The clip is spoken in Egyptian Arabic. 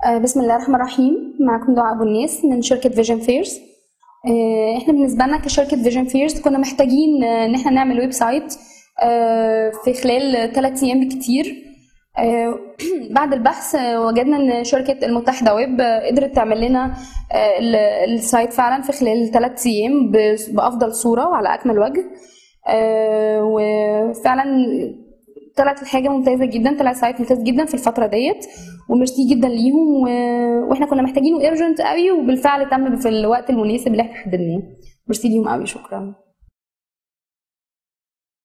آه، بسم الله الرحمن الرحيم معكم دعاء ابو الناس من شركه فيجن فيرز احنا بالنسبه لنا كشركه فيجن فيرز كنا محتاجين آه، ان احنا نعمل ويب سايت آه، في خلال ثلاث ايام بكتير آه، بعد البحث آه، وجدنا ان شركه المتحده ويب آه، قدرت تعمل لنا آه، ال- السايت فعلا في خلال ثلاث ايام ب- بافضل صوره وعلى اكمل وجه آه، وفعلا طلعت الحاجه ممتازه جدا طلع سايت ممتاز جدا في الفتره ديت وميرسي جدا ليهم و... واحنا كنا محتاجينه ايرجنت قوي وبالفعل تم في الوقت المناسب اللي احنا حددناه ميرسي ليهم قوي شكرا